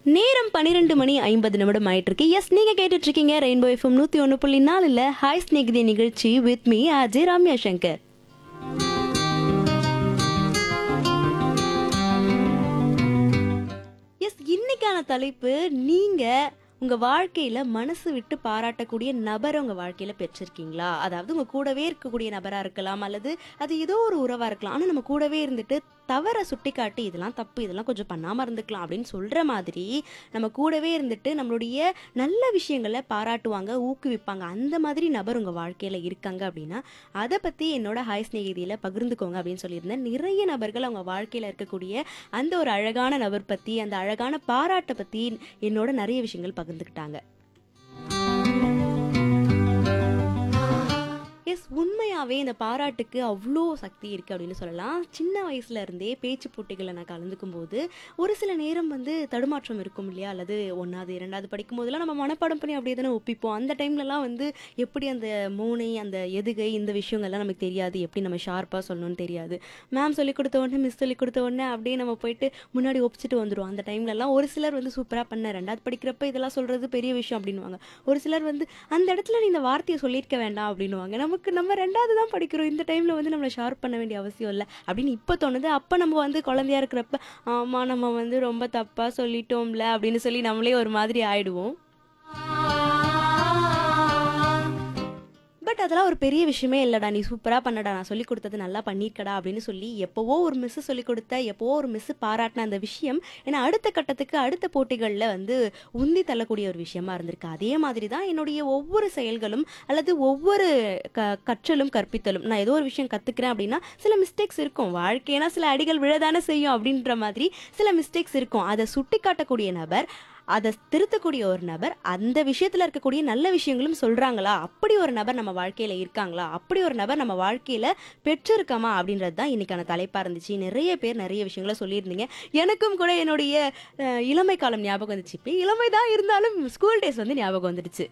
நேரம் பன்னிரெண்டு மணி ஐம்பது நிமிடம் ஆயிட்டு இருக்கு எஸ் நீங்க கேட்டுட்டு இருக்கீங்க ரெயின்போ எஃப்எம் நூத்தி ஒன்று புள்ளி நாலுல ஹாய் ஸ்நேகிதி நிகழ்ச்சி with me Ajay Ramya Shankar S இன்னைக்கான தலைப்பு நீங்க உங்க வாழ்க்கையில மனசு விட்டு பாராட்டக்கூடிய நபரை உங்க வாழ்க்கையில பெற்றிருக்கீங்களா அதாவது உங்க கூடவே இருக்கக்கூடிய நபரா இருக்கலாம் அல்லது அது ஏதோ ஒரு உறவா இருக்கலாம் ஆனா நம்ம கூடவே இருந்துட்டு தவற சுட்டி காட்டி இதெல்லாம் தப்பு இதெல்லாம் கொஞ்சம் பண்ணாம இருந்துக்கலாம் அப்படின்னு சொல்ற மாதிரி நம்ம கூடவே இருந்துட்டு நம்மளுடைய நல்ல விஷயங்களை பாராட்டுவாங்க ஊக்குவிப்பாங்க அந்த மாதிரி நபர் உங்க வாழ்க்கையில இருக்காங்க அப்படின்னா அதை பத்தி என்னோட ஹாய் ஸ்நேகிதியில பகிர்ந்துக்கோங்க அப்படின்னு சொல்லியிருந்தேன் நிறைய நபர்கள் அவங்க வாழ்க்கையில இருக்கக்கூடிய அந்த ஒரு அழகான நபர் பத்தி அந்த அழகான பாராட்டை பத்தி என்னோட நிறைய விஷயங்கள் பகிர்ந்துக்கிட்டாங்க எஸ் உண்மையாவே இந்த பாராட்டுக்கு அவ்வளோ சக்தி இருக்கு அப்படின்னு சொல்லலாம் சின்ன வயசுல இருந்தே பேச்சு போட்டிகளை நான் கலந்துக்கும் போது ஒரு சில நேரம் வந்து தடுமாற்றம் இருக்கும் இல்லையா அல்லது ஒன்றாவது இரண்டாவது படிக்கும் போதெல்லாம் நம்ம மனப்பாடம் பண்ணி அப்படியே தானே ஒப்பிப்போம் அந்த டைம்லலாம் வந்து எப்படி அந்த மோனை அந்த எதுகை இந்த விஷயங்கள்லாம் நமக்கு தெரியாது எப்படி நம்ம ஷார்ப்பாக சொல்லணும்னு தெரியாது மேம் சொல்லி கொடுத்த உடனே மிஸ் சொல்லி கொடுத்த உடனே அப்படியே நம்ம போயிட்டு முன்னாடி ஒப்பிச்சிட்டு வந்துடுவோம் அந்த டைம்லலாம் ஒரு சிலர் வந்து சூப்பராக பண்ண ரெண்டாவது படிக்கிறப்ப இதெல்லாம் சொல்கிறது பெரிய விஷயம் அப்படின்னுவாங்க ஒரு சிலர் வந்து அந்த இடத்துல நீ இந்த வார்த்தையை சொல்லியிருக்க வேண்டாம் அப்படின்னுவாங்க நமக்கு நம்ம ரெண்டாவது தான் படிக்கிறோம் இந்த டைமில் வந்து நம்மளை ஷார்ப் பண்ண வேண்டிய அவசியம் இல்லை அப்படின்னு இப்போ தோணுது அப்போ நம்ம வந்து குழந்தையா இருக்கிறப்ப ஆமாம் நம்ம வந்து ரொம்ப தப்பாக சொல்லிட்டோம்ல அப்படின்னு சொல்லி நம்மளே ஒரு மாதிரி ஆயிடுவோம் பட் அதெல்லாம் ஒரு பெரிய விஷயமே இல்லைடா நீ சூப்பராக பண்ணடா நான் சொல்லி கொடுத்தது நல்லா பண்ணியிருக்கடா அப்படின்னு சொல்லி எப்போவோ ஒரு மிஸ் சொல்லி கொடுத்த எப்போவோ ஒரு மிஸ் பாராட்டின அந்த விஷயம் ஏன்னா அடுத்த கட்டத்துக்கு அடுத்த போட்டிகளில் வந்து உந்தி தள்ளக்கூடிய ஒரு விஷயமா இருந்திருக்கு அதே மாதிரி தான் என்னுடைய ஒவ்வொரு செயல்களும் அல்லது ஒவ்வொரு க கற்றலும் கற்பித்தலும் நான் ஏதோ ஒரு விஷயம் கற்றுக்கிறேன் அப்படின்னா சில மிஸ்டேக்ஸ் இருக்கும் வாழ்க்கைனா சில அடிகள் விழதானே செய்யும் அப்படின்ற மாதிரி சில மிஸ்டேக்ஸ் இருக்கும் அதை சுட்டி காட்டக்கூடிய நபர் அதை திருத்தக்கூடிய ஒரு நபர் அந்த விஷயத்துல இருக்கக்கூடிய நல்ல விஷயங்களும் சொல்றாங்களா அப்படி ஒரு நபர் நம்ம வாழ்க்கையில இருக்காங்களா அப்படி ஒரு நபர் நம்ம வாழ்க்கையில பெற்றிருக்கமா அப்படின்றது தான் இன்னைக்கான தலைப்பா இருந்துச்சு நிறைய பேர் நிறைய விஷயங்களை சொல்லியிருந்தீங்க எனக்கும் கூட என்னுடைய அஹ், இளமை காலம் ஞாபகம் வந்துச்சு இப்போ இளமை தான் இருந்தாலும் ஸ்கூல் டேஸ் வந்து ஞாபகம் வந்துடுச்சு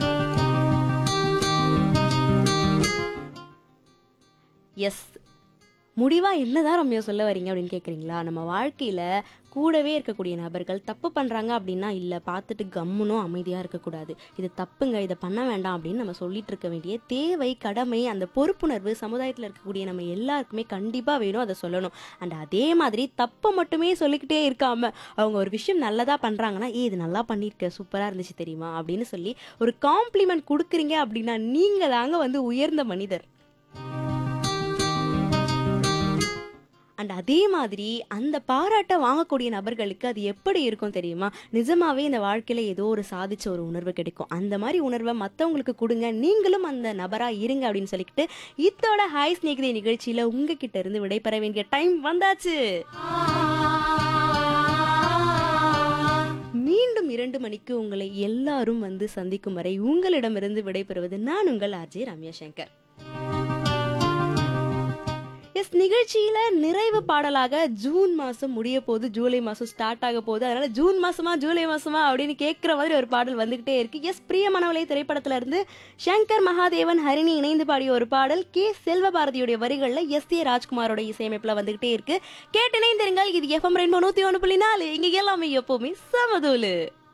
எஸ் முடிவா என்னதான் ரம்யா சொல்ல வரீங்க அப்படின்னு கேக்குறீங்களா நம்ம வாழ்க்கையில கூடவே இருக்கக்கூடிய நபர்கள் தப்பு பண்றாங்க அப்படின்னா இல்ல பார்த்துட்டு கம்முனும் அமைதியா இருக்கக்கூடாது இது தப்புங்க இதை பண்ண வேண்டாம் அப்படின்னு நம்ம சொல்லிட்டு இருக்க வேண்டிய தேவை கடமை அந்த பொறுப்புணர்வு சமுதாயத்துல இருக்கக்கூடிய நம்ம எல்லாருக்குமே கண்டிப்பா வேணும் அதை சொல்லணும் அண்ட் அதே மாதிரி தப்பை மட்டுமே சொல்லிக்கிட்டே இருக்காம அவங்க ஒரு விஷயம் நல்லதா பண்றாங்கன்னா ஏ இது நல்லா பண்ணியிருக்க சூப்பரா இருந்துச்சு தெரியுமா அப்படின்னு சொல்லி ஒரு காம்ப்ளிமெண்ட் கொடுக்குறீங்க அப்படின்னா நீங்க தாங்க வந்து உயர்ந்த மனிதர் அண்ட் அதே மாதிரி அந்த பாராட்டை வாங்கக்கூடிய நபர்களுக்கு அது எப்படி இருக்கும் தெரியுமா நிஜமாவே இந்த வாழ்க்கையில ஏதோ ஒரு சாதிச்ச ஒரு உணர்வு கிடைக்கும் அந்த மாதிரி உணர்வை மற்றவங்களுக்கு கொடுங்க நீங்களும் அந்த நபரா இருங்க அப்படின்னு சொல்லிக்கிட்டு இத்தோட ஹாய் ஸ்நேகிதை நிகழ்ச்சியில உங்ககிட்ட இருந்து விடைபெற வேண்டிய டைம் வந்தாச்சு மீண்டும் இரண்டு மணிக்கு உங்களை எல்லாரும் வந்து சந்திக்கும் வரை உங்களிடமிருந்து விடைபெறுவது நான் உங்கள் ஆர்ஜே ரம்யா சங்கர் எஸ் நிகழ்ச்சியில நிறைவு பாடலாக ஜூன் மாசம் முடிய போகுது ஜூலை மாசம் ஸ்டார்ட் ஆக போகுது அதனால ஜூன் மாசமா ஜூலை மாசமா அப்படின்னு கேட்குற மாதிரி ஒரு பாடல் வந்துகிட்டே இருக்கு எஸ் பிரியமனவளை திரைப்படத்துல இருந்து சங்கர் மகாதேவன் ஹரிணி இணைந்து பாடிய ஒரு பாடல் கே செல்வபாரதியுடைய வரிகள்ல எஸ் ஏ ராஜ்குமாரோட இசையமைப்புல வந்துகிட்டே இருக்கு கேட்டு இணைந்திருங்கள் இது எஃப்எம் ரெண்டு நூத்தி ஒன்று புள்ளி நாலு இங்க எல்லாமே எப்பவுமே சமதூலு